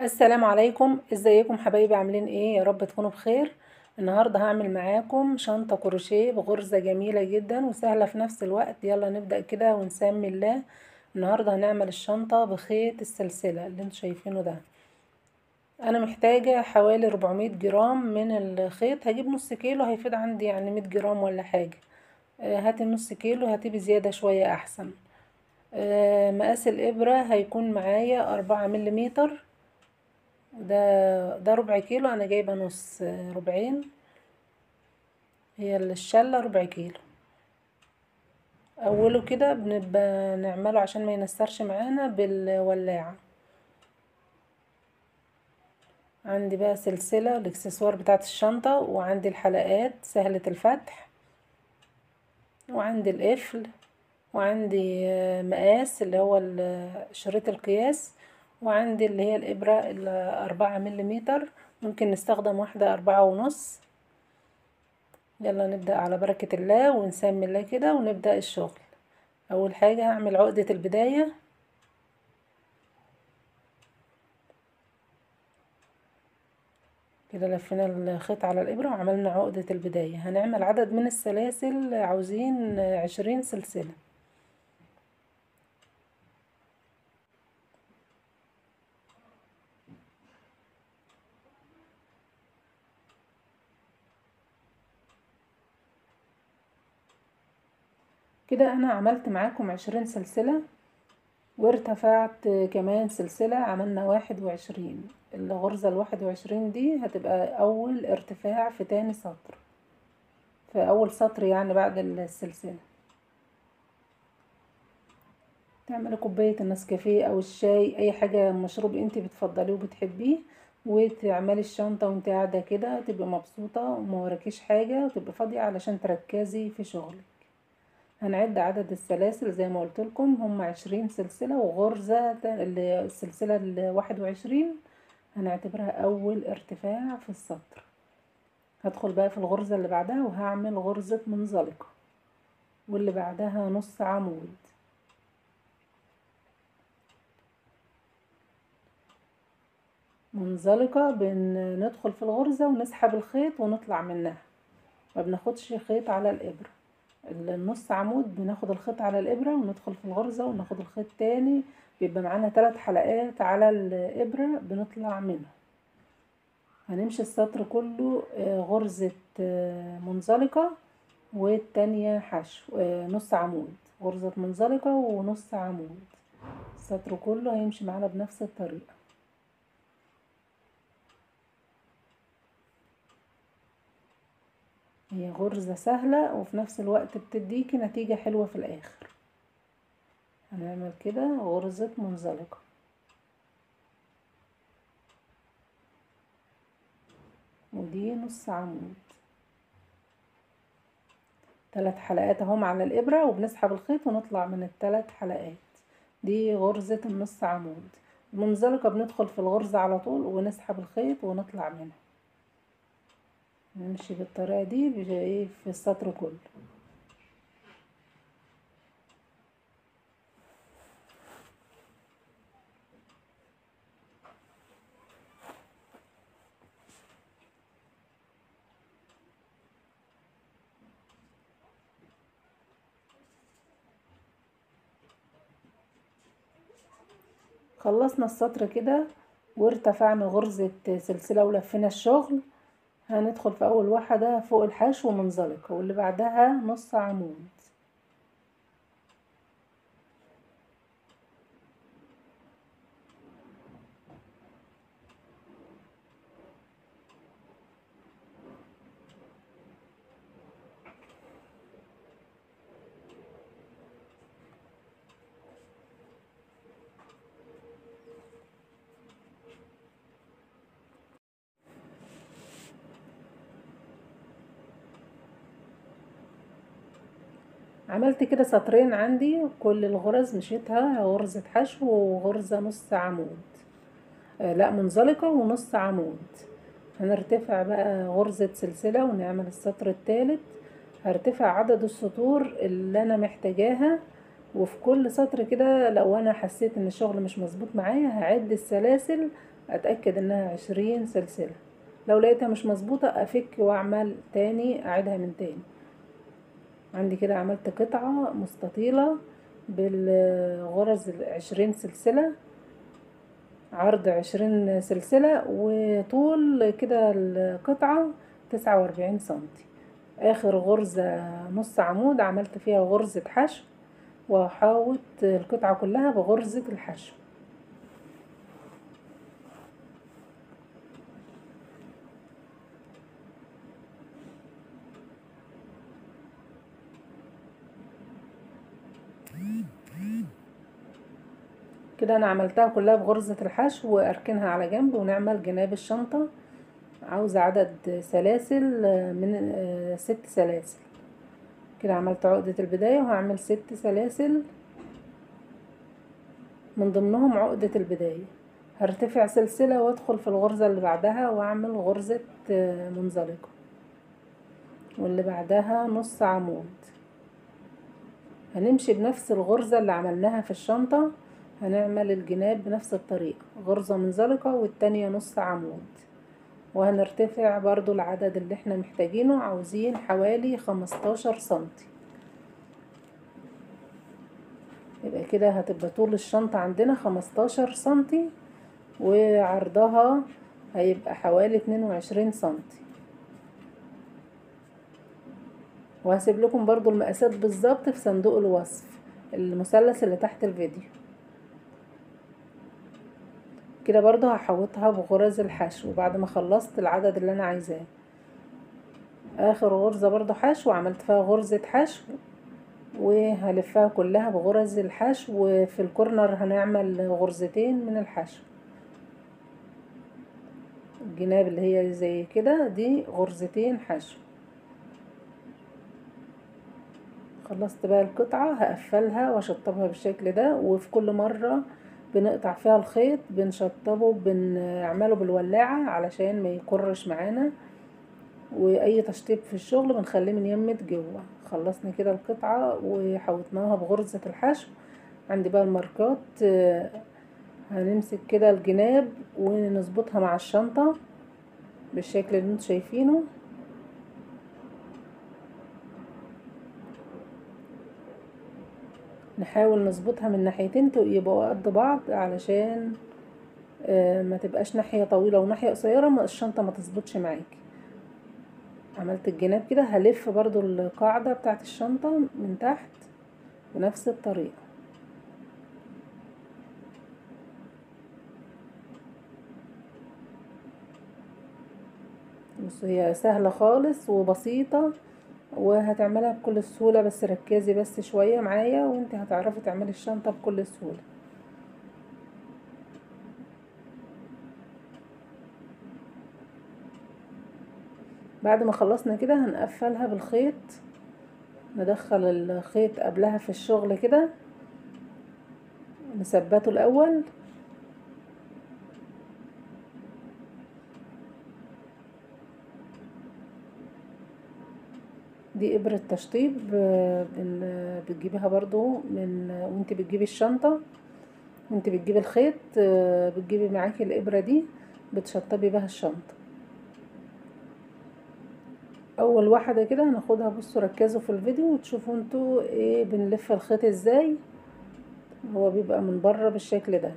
السلام عليكم ازيكم حبايبي عاملين ايه يا رب تكونوا بخير النهارده هعمل معاكم شنطه كروشيه بغرزه جميله جدا وسهله في نفس الوقت يلا نبدا كده ونسمي الله النهارده هنعمل الشنطه بخيط السلسله اللي انتوا شايفينه ده انا محتاجه حوالي 400 جرام من الخيط هجيب نص كيلو هيفيد عندي يعني 100 جرام ولا حاجه آه، هاتي نص كيلو هاتي بزياده شويه احسن آه، مقاس الابره هيكون معايا أربعة مليمتر ده ده ربع كيلو انا جايبه نص ربعين هي الشله ربع كيلو اوله كده بنبقى نعمله عشان ما ينسرش معانا بالولاعه عندي بقى سلسله الاكسسوار بتاعت الشنطه وعندي الحلقات سهله الفتح وعندي القفل وعندي مقاس اللي هو شريط القياس وعندي اللي هي الإبرة الأربعة مليمتر ممكن نستخدم واحدة أربعة ونص يلا نبدأ على بركة الله ونسمي الله كده ونبدأ الشغل أول حاجة هعمل عقدة البداية كده لفينا الخيط على الإبرة وعملنا عقدة البداية هنعمل عدد من السلاسل عاوزين عشرين سلسلة كده انا عملت معاكم عشرين سلسلة وارتفعت كمان سلسلة عملنا واحد وعشرين الغرزة الواحد وعشرين دي هتبقى اول ارتفاع في تاني سطر في اول سطر يعني بعد السلسلة تعملي كوباية النسكافيه او الشاي اي حاجة مشروب انت بتفضليه وبتحبيه وتعملي الشنطة وانت قاعدة كده تبقي مبسوطة وما وراكيش حاجة وتبقي فاضية علشان تركزي في شغلك هنعد عدد السلاسل زي ما قلت لكم هم عشرين سلسلة وغرزة السلسلة الواحد وعشرين هنعتبرها أول ارتفاع في السطر هدخل بقى في الغرزة اللي بعدها وهعمل غرزة منزلقة واللي بعدها نص عمود منزلقة بندخل في الغرزة ونسحب الخيط ونطلع منها ما بناخدش خيط على الإبرة النص عمود بناخد الخيط على الإبرة وندخل في الغرزة وناخد الخيط تاني بيبقى معانا ثلاث حلقات على الإبرة بنطلع منها هنمشي السطر كله غرزة منزلقة والتانية حشو نص عمود غرزة منزلقة ونص عمود السطر كله هيمشي معانا بنفس الطريقة هي غرزة سهلة وفي نفس الوقت بتديكي نتيجة حلوة في الآخر هنعمل كده غرزة منزلقة ودي نص عمود ثلاث حلقات اهم على الإبرة وبنسحب الخيط ونطلع من الثلاث حلقات دي غرزة النص عمود المنزلقة بندخل في الغرزة على طول ونسحب الخيط ونطلع منها نمشي بالطريقة دي ايه في السطر كله خلصنا السطر كده وارتفعنا غرزة سلسلة ولفينا الشغل هندخل في اول واحدة فوق الحشو منزلقة واللي بعدها نص عمود عملت كده سطرين عندي كل الغرز مشيتها غرزة حشو وغرزة نص عمود آه لا منزلقة ونص عمود هنرتفع بقى غرزة سلسلة ونعمل السطر الثالث هرتفع عدد السطور اللي انا محتاجاها وفي كل سطر كده لو انا حسيت ان الشغل مش مظبوط معايا هعد السلاسل اتأكد انها عشرين سلسلة لو لقيتها مش مظبوطة افك واعمل تاني اعيدها من تاني عندي كده عملت قطعة مستطيلة بالغرز عشرين سلسلة عرض عشرين سلسلة وطول كده القطعة تسعة واربعين سنتي اخر غرزة نص عمود عملت فيها غرزة حشو وحاوط القطعة كلها بغرزة الحشو كده انا عملتها كلها بغرزة الحشو واركنها على جنب ونعمل جناب الشنطة عاوزة عدد سلاسل من ست سلاسل كده عملت عقدة البداية وهعمل ست سلاسل من ضمنهم عقدة البداية هرتفع سلسلة وادخل في الغرزة اللي بعدها واعمل غرزة منزلقة واللي بعدها نص عمود هنمشي بنفس الغرزة اللي عملناها في الشنطة هنعمل الجناب بنفس الطريقة غرزة منزلقة والتانية نص عمود وهنرتفع برضو العدد اللي احنا محتاجينه عاوزين حوالي خمستاشر سنتي يبقى كده هتبقى طول الشنطة عندنا خمستاشر سنتي وعرضها هيبقى حوالي اتنين وعشرين سنتي وهسيب لكم برضو المقاسات بالظبط في صندوق الوصف المثلث اللي تحت الفيديو كده برضو هحوطها بغرز الحشو بعد ما خلصت العدد اللي انا عايزاه اخر غرزة برضو حشو عملت فيها غرزة حشو وهلفها كلها بغرز الحشو وفي الكورنر هنعمل غرزتين من الحشو الجناب اللي هي زي كده دي غرزتين حشو خلصت بقى القطعة هقفلها واشطبها بالشكل ده وفي كل مرة بنقطع فيها الخيط بنشطبه بنعمله بالولاعة علشان ما يكرش معانا واي تشطيب في الشغل بنخليه من يمة جوه خلصنا كده القطعة وحوطناها بغرزة الحشو عندي بقى الماركات هنمسك كده الجناب ونظبطها مع الشنطة بالشكل اللي انتوا شايفينه نحاول نظبطها من ناحيتين يبقوا قد بعض علشان ما تبقاش ناحية طويلة وناحية قصيرة الشنطة ما تظبطش معاكي عملت الجناب كده هلف برضو القاعدة بتاعت الشنطة من تحت بنفس الطريقة بصوا هي سهلة خالص وبسيطة وهتعملها بكل سهولة بس ركزي بس شوية معايا وانت هتعرفي تعملي الشنطة بكل سهولة بعد ما خلصنا كده هنقفلها بالخيط ندخل الخيط قبلها في الشغل كده نثبته الاول دي ابرة تشطيب بتجيبيها برضو من وانت بتجيبي الشنطة وانت بتجيبي الخيط بتجيبي معاكي الابرة دي بتشطبي بها الشنطة اول واحدة كده هناخدها بصوا ركزوا في الفيديو وتشوفوا انتوا ايه بنلف الخيط ازاي هو بيبقى من بره بالشكل ده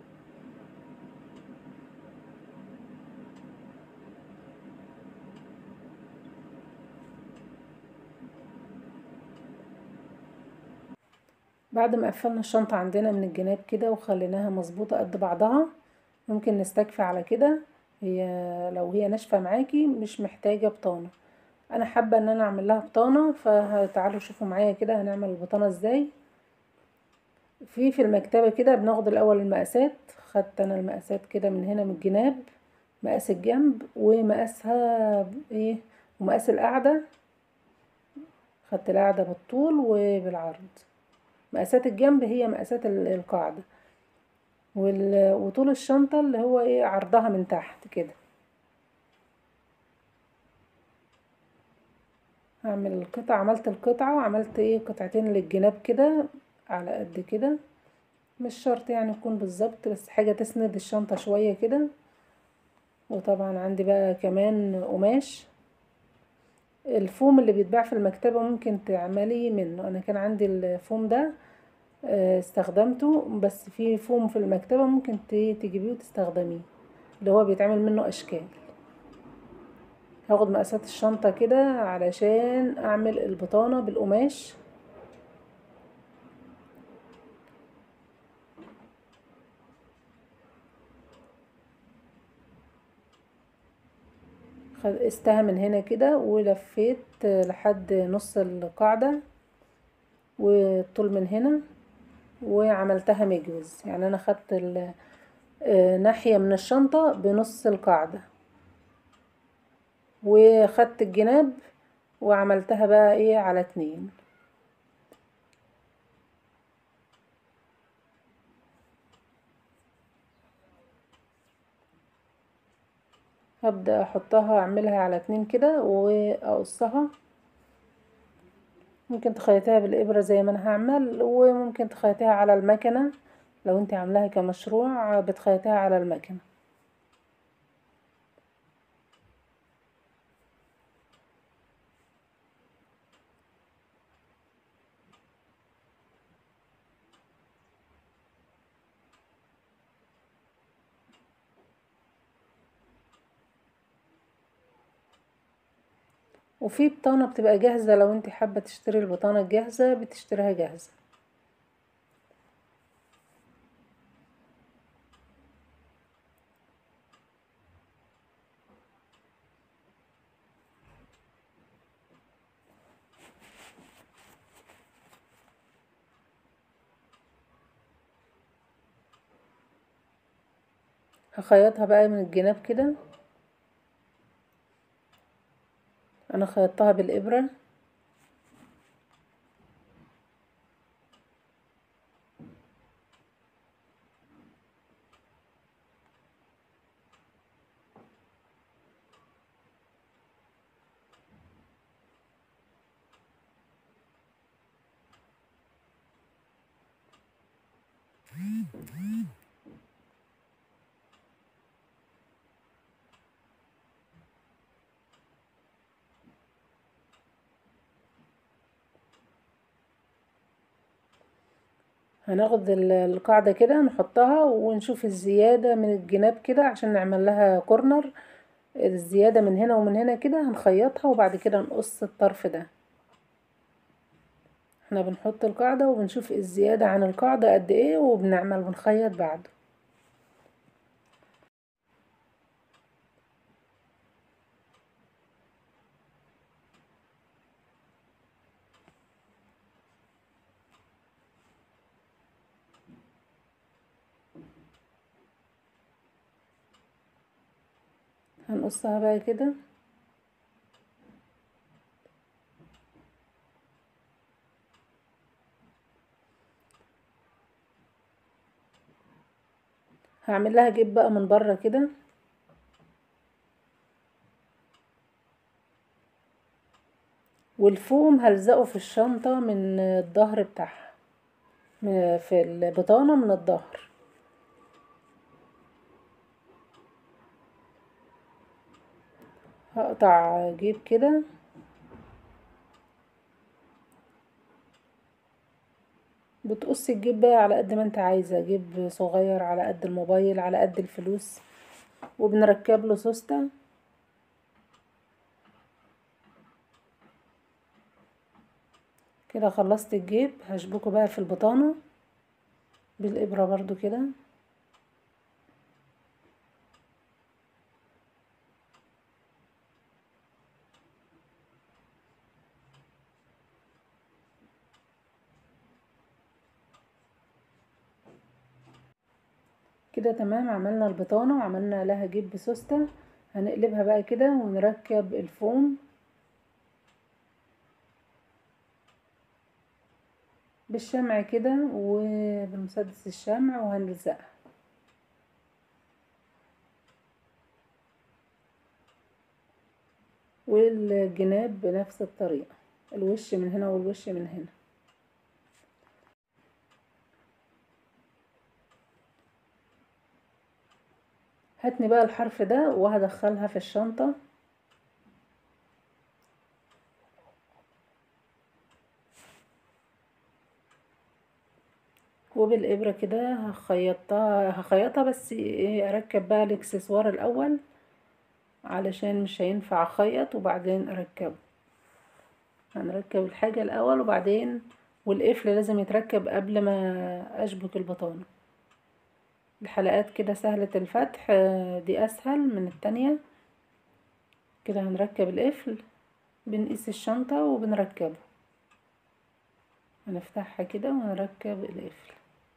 بعد ما قفلنا الشنطة عندنا من الجناب كده وخليناها مظبوطة قد بعضها ممكن نستكفي على كده هي لو هي ناشفة معاكي مش محتاجة بطانة انا حابة ان انا اعمل لها بطانة فتعالوا شوفوا معايا كده هنعمل البطانة ازاي في في المكتبة كده بناخد الاول المقاسات خدت انا المقاسات كده من هنا من الجناب مقاس الجنب ومقاسها ايه ومقاس القاعدة خدت القاعدة بالطول وبالعرض مقاسات الجنب هي مقاسات القاعدة وطول الشنطة اللي هو ايه عرضها من تحت كده هعمل القطعة عملت القطعة وعملت ايه قطعتين للجناب كده على قد كده مش شرط يعني يكون بالظبط بس حاجة تسند الشنطة شوية كده وطبعا عندي بقى كمان قماش الفوم اللي بيتباع في المكتبة ممكن تعملي منه انا كان عندي الفوم ده استخدمته بس في فوم في المكتبة ممكن تجيبيه وتستخدميه اللي هو بيتعمل منه اشكال هاخد مقاسات الشنطة كده علشان اعمل البطانة بالقماش قستها من هنا كده ولفيت لحد نص القاعدة والطول من هنا وعملتها مجوز يعني انا خدت ناحية من الشنطة بنص القاعدة وخدت الجناب وعملتها بقى ايه على اتنين هبدأ احطها اعملها على اتنين كده واقصها ممكن تخيطيها بالابرة زي ما انا هعمل وممكن تخيطيها على المكنة لو انت عاملاها كمشروع بتخيطيها على المكنة وفي بطانة بتبقى جاهزة لو انت حابة تشتري البطانة الجاهزة بتشتريها جاهزة هخيطها بقى من الجناب كده انا خيطتها بالابرة هناخد القاعدة كده نحطها ونشوف الزيادة من الجناب كده عشان نعمل لها كورنر الزيادة من هنا ومن هنا كده هنخيطها وبعد كده نقص الطرف ده احنا بنحط القاعدة وبنشوف الزيادة عن القاعدة قد ايه وبنعمل بنخيط بعده هنقصها بقى كده هعمل لها جيب بقى من بره كده والفوم هلزقه في الشنطة من الظهر بتاعها في البطانة من الظهر هقطع جيب كده بتقصي الجيب بقى على قد ما انت عايزة جيب صغير على قد الموبايل على قد الفلوس وبنركب له سوستة كده خلصت الجيب هشبكه بقى في البطانة بالإبرة برضو كده كده تمام عملنا البطانة وعملنا لها جيب بسوستة هنقلبها بقى كده ونركب الفوم بالشمع كده وبمسدس الشمع وهنلزقها والجناب بنفس الطريقة الوش من هنا والوش من هنا هاتني بقى الحرف ده وهدخلها في الشنطة وبالإبرة كده هخيطها هخيطها بس ايه اركب بقى الاكسسوار الاول علشان مش هينفع اخيط وبعدين اركبه هنركب الحاجة الاول وبعدين والقفل لازم يتركب قبل ما اشبك البطانة الحلقات كده سهلة الفتح دي اسهل من التانية كده هنركب القفل بنقيس الشنطة وبنركبه هنفتحها كده ونركب القفل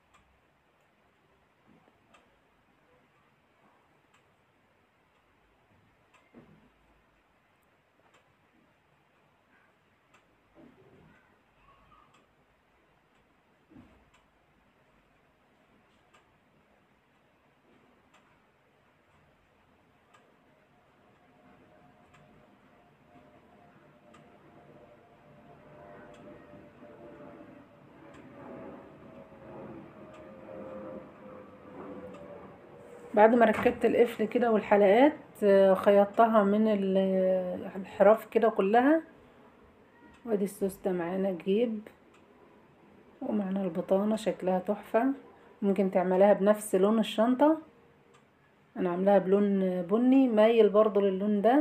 بعد ما ركبت القفل كده والحلقات خيطتها من الحراف كده كلها وادي السوستة معانا جيب ومعنا البطانة شكلها تحفة ممكن تعملها بنفس لون الشنطة انا عاملاها بلون بني مايل برضو للون ده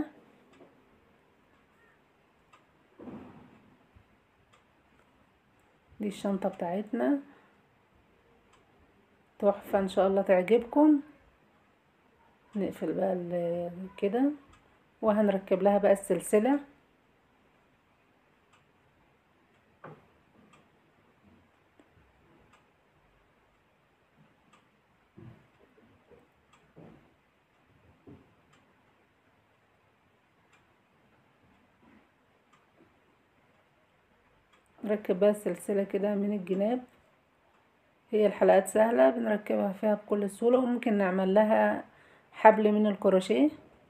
دي الشنطة بتاعتنا تحفة ان شاء الله تعجبكم نقفل بقى كده وهنركب لها بقى السلسلة نركب بقى السلسلة كده من الجناب هي الحلقات سهلة بنركبها فيها بكل سهولة وممكن نعمل لها حبل من الكروشيه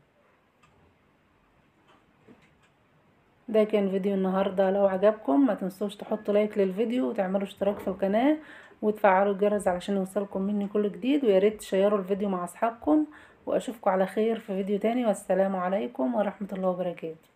ده كان فيديو النهاردة لو عجبكم ما تنسوش تحطوا لايك للفيديو وتعملوا اشتراك في القناة وتفعلوا الجرس علشان يوصلكم مني كل جديد وياريت تشيروا الفيديو مع اصحابكم واشوفكم على خير في فيديو تاني والسلام عليكم ورحمة الله وبركاته